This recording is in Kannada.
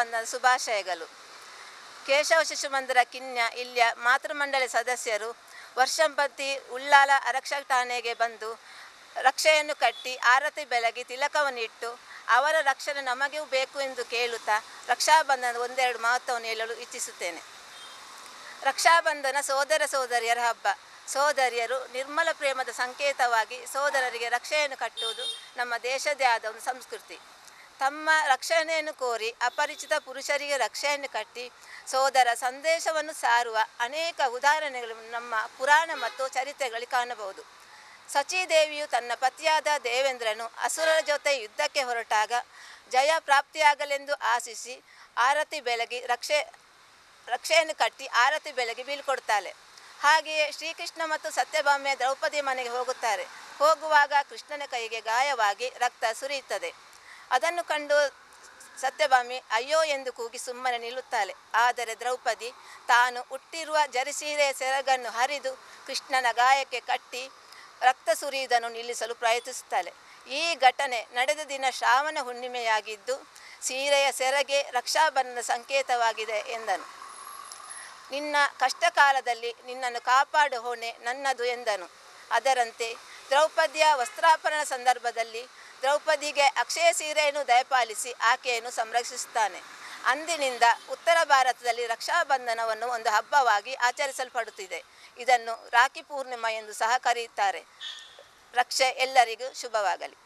ರಕ್ಷಾಬಂಧನ ಶುಭಾಶಯಗಳು ಕೇಶವ ಶಿಶು ಮಂದಿರ ಕಿನ್ಯ ಇಲ್ಲಿಯ ಮಾತೃಮಂಡಳಿ ಸದಸ್ಯರು ವರ್ಷಂಪತಿ ಉಳ್ಳಾಲ ಆರಕ್ಷಕ ಠಾಣೆಗೆ ಬಂದು ರಕ್ಷೆಯನ್ನು ಕಟ್ಟಿ ಆರತಿ ಬೆಳಗಿ ತಿಲಕವನ್ನಿಟ್ಟು ಅವರ ರಕ್ಷಣೆ ನಮಗೂ ಬೇಕು ಎಂದು ಕೇಳುತ್ತಾ ರಕ್ಷಾಬಂಧನದ ಒಂದೆರಡು ಮಹತ್ವವನ್ನು ಹೇಳಲು ಇಚ್ಛಿಸುತ್ತೇನೆ ರಕ್ಷಾಬಂಧನ ಸೋದರ ಸೋದರಿಯರ ಹಬ್ಬ ಸೋದರಿಯರು ನಿರ್ಮಲ ಪ್ರೇಮದ ಸಂಕೇತವಾಗಿ ಸೋದರರಿಗೆ ರಕ್ಷೆಯನ್ನು ಕಟ್ಟುವುದು ನಮ್ಮ ದೇಶದೇ ಆದ ಒಂದು ಸಂಸ್ಕೃತಿ ತಮ್ಮ ರಕ್ಷಣೆಯನ್ನು ಕೋರಿ ಅಪರಿಚಿತ ಪುರುಷರಿಗೆ ರಕ್ಷೆಯನ್ನು ಕಟ್ಟಿ ಸೋದರ ಸಂದೇಶವನ್ನು ಸಾರುವ ಅನೇಕ ಉದಾಹರಣೆಗಳು ನಮ್ಮ ಪುರಾಣ ಮತ್ತು ಚರಿತ್ರೆಗಳಲ್ಲಿ ಕಾಣಬಹುದು ಸಚೀದೇವಿಯು ತನ್ನ ಪತಿಯಾದ ದೇವೇಂದ್ರನು ಅಸುರರ ಜೊತೆ ಯುದ್ಧಕ್ಕೆ ಹೊರಟಾಗ ಜಯ ಪ್ರಾಪ್ತಿಯಾಗಲೆಂದು ಆಶಿಸಿ ಆರತಿ ಬೆಳಗಿ ರಕ್ಷೆ ರಕ್ಷೆಯನ್ನು ಕಟ್ಟಿ ಆರತಿ ಬೆಳಗಿ ಬೀಳ್ಕೊಡ್ತಾಳೆ ಹಾಗೆಯೇ ಶ್ರೀಕೃಷ್ಣ ಮತ್ತು ಸತ್ಯಭಾಮೆಯ ದ್ರೌಪದಿ ಮನೆಗೆ ಹೋಗುತ್ತಾರೆ ಹೋಗುವಾಗ ಕೃಷ್ಣನ ಕೈಗೆ ಗಾಯವಾಗಿ ರಕ್ತ ಸುರಿಯುತ್ತದೆ ಅದನ್ನು ಕಂಡು ಸತ್ಯಭಾಮಿ ಅಯ್ಯೋ ಎಂದು ಕೂಗಿ ಸುಮ್ಮನೆ ನಿಲ್ಲುತ್ತಾಳೆ ಆದರೆ ದ್ರೌಪದಿ ತಾನು ಹುಟ್ಟಿರುವ ಜರಿಸೀರೆಯ ಸೆರಗನ್ನು ಹರಿದು ಕೃಷ್ಣನ ಗಾಯಕ್ಕೆ ಕಟ್ಟಿ ರಕ್ತ ಸುರಿಯುವುದನ್ನು ನಿಲ್ಲಿಸಲು ಪ್ರಯತ್ನಿಸುತ್ತಾಳೆ ಈ ಘಟನೆ ನಡೆದ ದಿನ ಶ್ರಾವಣ ಹುಣ್ಣಿಮೆಯಾಗಿದ್ದು ಸೀರೆಯ ಸೆರಗೆ ರಕ್ಷಾಬಂಧನ ಸಂಕೇತವಾಗಿದೆ ಎಂದನು ನಿನ್ನ ಕಷ್ಟ ಕಾಲದಲ್ಲಿ ನಿನ್ನನ್ನು ಕಾಪಾಡು ಹೊಣೆ ನನ್ನದು ಎಂದನು ಅದರಂತೆ ದ್ರೌಪದಿಯ ವಸ್ತ್ರಾಪರಣ ಸಂದರ್ಭದಲ್ಲಿ ದ್ರೌಪದಿಗೆ ಅಕ್ಷಯ ಸೀರೆಯನ್ನು ದಯಪಾಲಿಸಿ ಆಕೆಯನ್ನು ಸಂರಕ್ಷಿಸುತ್ತಾನೆ ಅಂದಿನಿಂದ ಉತ್ತರ ಭಾರತದಲ್ಲಿ ರಕ್ಷಾಬಂಧನವನ್ನು ಒಂದು ಹಬ್ಬವಾಗಿ ಆಚರಿಸಲ್ಪಡುತ್ತಿದೆ ಇದನ್ನು ರಾಖಿ ಪೂರ್ಣಿಮಾ ಎಂದು ಸಹ ಕರೆಯುತ್ತಾರೆ ರಕ್ಷೆ ಎಲ್ಲರಿಗೂ ಶುಭವಾಗಲಿ